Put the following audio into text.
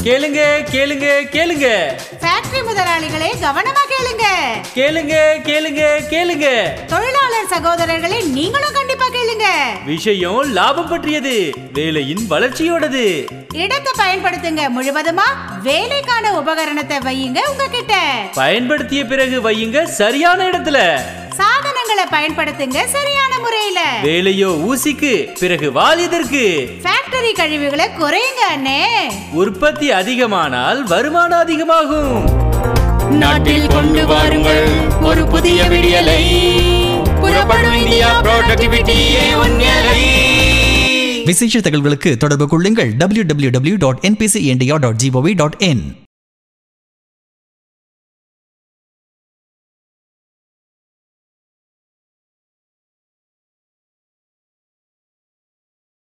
கேளுங்க கேளுங்க கேளுங்க ஃபேக்டரி முதலாளிகளே கவனமா கேளுங்க கேளுங்க கேளுங்க கேளுங்க தொழிலாளர் சகோதரர்களே நீங்களும் கண்டிப்பா கேளுங்க விஷயம் லாபம் பற்றியது வேலையின் வளர்ச்சியோடது இடத்தை பயன்படுத்துங்க முழுவதுமா வேலைக்கான உபகரணத்தை வையுங்க உங்ககிட்ட பயன்படுத்திய பிறகு வையுங்க சரியான இடத்துல சாதனங்களை பயன்படுத்துங்க சரியான முறையில வேலையோ ஊசிக்கு பிறகு வால் எதற்கு ஃபேக்டரி கழிவுகளை குறையுங்க அண்ணே உற்பத்தி அதிகமானால் வருமானம் அதிகமாகும் நாட்டில் கொண்டு வாருங்கள் ஒரு புதிய விடியலை புறப்படும் இந்தியா ப்ரொடக்டிவிட்டியே உன்னலை விசேஷ தகவல்களுக்கு தொடர்பு கொள்ளுங்கள் www.npcindia.gov.in